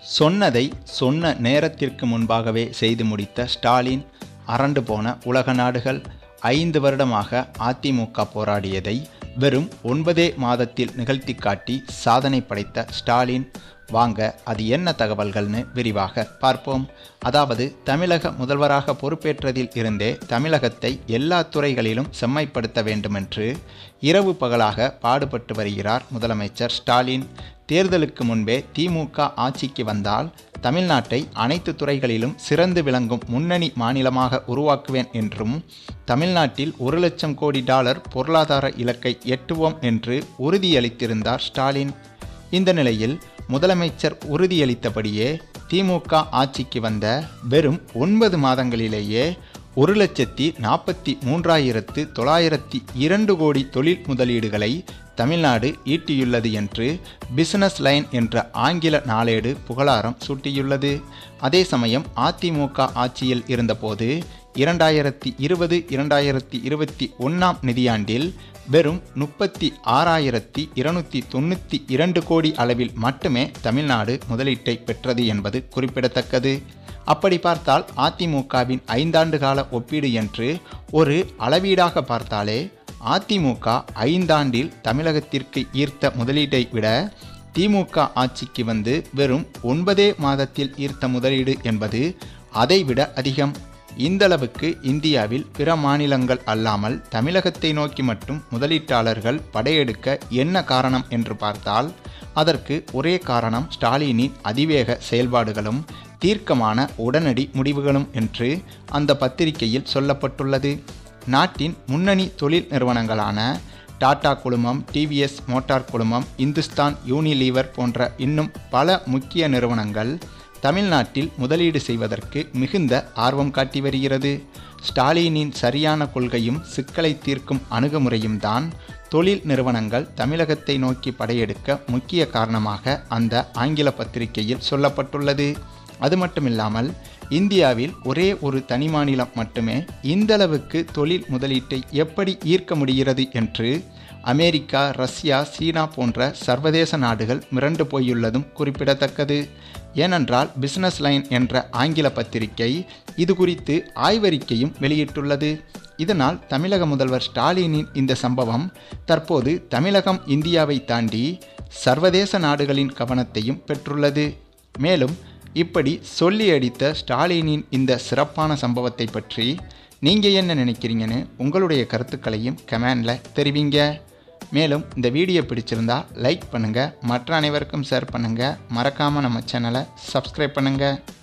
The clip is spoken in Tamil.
சொன்னதை சொன்ன நேரத்திற்கு முன்பாகவே செய்து முடித்த ஸ்டாலின் அரண்டு போன உலக நாடுகள் ஐந்து வருடமாக அதிமுக போராடியதை வெறும் ஒன்பதே மாதத்தில் நிகழ்த்தி காட்டி சாதனை படைத்த ஸ்டாலின் வாங்க அது என்ன தகவல்கள்னு விரிவாக பார்ப்போம் அதாவது தமிழக முதல்வராக பொறுப்பேற்றதில் இருந்தே தமிழகத்தை எல்லா துறைகளிலும் செம்மைப்படுத்த வேண்டுமென்று இரவு பகலாக பாடுபட்டு வருகிறார் முதலமைச்சர் ஸ்டாலின் தேர்தலுக்கு முன்பே திமுக ஆட்சிக்கு வந்தால் தமிழ்நாட்டை அனைத்து துறைகளிலும் சிறந்து விளங்கும் முன்னணி மாநிலமாக உருவாக்குவேன் என்றும் தமிழ்நாட்டில் ஒரு லட்சம் கோடி டாலர் பொருளாதார இலக்கை எட்டுவோம் என்று உறுதியளித்திருந்தார் ஸ்டாலின் இந்த நிலையில் முதலமைச்சர் உறுதியளித்தபடியே திமுக ஆட்சிக்கு வந்த வெறும் ஒன்பது மாதங்களிலேயே ஒரு லட்சத்தி நாற்பத்தி மூன்றாயிரத்து தொள்ளாயிரத்தி இரண்டு கோடி தொழில் முதலீடுகளை தமிழ்நாடு ஈட்டியுள்ளது என்று பிசினஸ் லைன் என்ற ஆங்கில நாளேடு புகழாரம் சூட்டியுள்ளது அதே சமயம் அதிமுக ஆட்சியில் இருந்தபோது இரண்டாயிரத்தி இருபது இரண்டாயிரத்தி இருபத்தி ஒன்றாம் நிதியாண்டில் வெறும் முப்பத்தி ஆறாயிரத்தி இருநூற்றி தொண்ணூற்றி இரண்டு கோடி அளவில் மட்டுமே தமிழ்நாடு முதலீட்டை பெற்றது என்பது குறிப்பிடத்தக்கது அப்படி பார்த்தால் அதிமுகவின் ஐந்தாண்டு கால ஒப்பீடு என்று ஒரு அளவீடாக பார்த்தாலே அதிமுக ஐந்தாண்டில் தமிழகத்திற்கு ஈர்த்த முதலீட்டை விட திமுக ஆட்சிக்கு வந்து வெறும் ஒன்பதே மாதத்தில் ஈர்த்த முதலீடு என்பது அதைவிட அதிகம் இந்தளவுக்கு இந்தியாவில் பிற மாநிலங்கள் அல்லாமல் தமிழகத்தை நோக்கி மட்டும் முதலீட்டாளர்கள் படையெடுக்க என்ன காரணம் என்று பார்த்தால் அதற்கு ஒரே காரணம் ஸ்டாலினின் அதிவேக செயல்பாடுகளும் தீர்க்கமான உடனடி முடிவுகளும் என்று அந்த பத்திரிகையில் சொல்லப்பட்டுள்ளது நாட்டின் முன்னணி தொழில் நிறுவனங்களான டாடா குழுமம் டிவிஎஸ் மோட்டார் குழுமம் இந்துஸ்தான் யூனிலீவர் போன்ற இன்னும் பல முக்கிய நிறுவனங்கள் தமிழ்நாட்டில் முதலீடு செய்வதற்கு மிகுந்த ஆர்வம் காட்டி வருகிறது ஸ்டாலினின் சரியான கொள்கையும் சிக்கலை தீர்க்கும் அணுகுமுறையும் தான் தொழில் நிறுவனங்கள் தமிழகத்தை நோக்கி படையெடுக்க முக்கிய காரணமாக அந்த ஆங்கில பத்திரிகையில் சொல்லப்பட்டுள்ளது அது மட்டுமில்லாமல் இந்தியாவில் ஒரே ஒரு தனி மாநிலம் மட்டுமே இந்தளவுக்கு தொழில் முதலீட்டை எப்படி ஈர்க்க முடிகிறது என்று அமெரிக்கா ரஷ்யா சீனா போன்ற சர்வதேச நாடுகள் மிரண்டு போயுள்ளதும் குறிப்பிடத்தக்கது ஏனென்றால் பிசினஸ் லைன் என்ற ஆங்கில பத்திரிகை இது குறித்து ஆய்வறிக்கையும் வெளியிட்டுள்ளது இதனால் தமிழக முதல்வர் ஸ்டாலினின் இந்த சம்பவம் தற்போது தமிழகம் இந்தியாவை தாண்டி சர்வதேச நாடுகளின் கவனத்தையும் பெற்றுள்ளது மேலும் இப்படி சொல்லி அடித்த ஸ்டாலினின் இந்த சிறப்பான சம்பவத்தை பற்றி நீங்கள் என்ன நினைக்கிறீங்கன்னு உங்களுடைய கருத்துக்களையும் கமெண்டில் தெரிவிங்க மேலும் இந்த வீடியோ பிடிச்சிருந்தா லைக் பண்ணுங்கள் மற்ற அனைவருக்கும் ஷேர் பண்ணுங்கள் மறக்காமல் நம்ம சேனலை சப்ஸ்கிரைப் பண்ணுங்கள்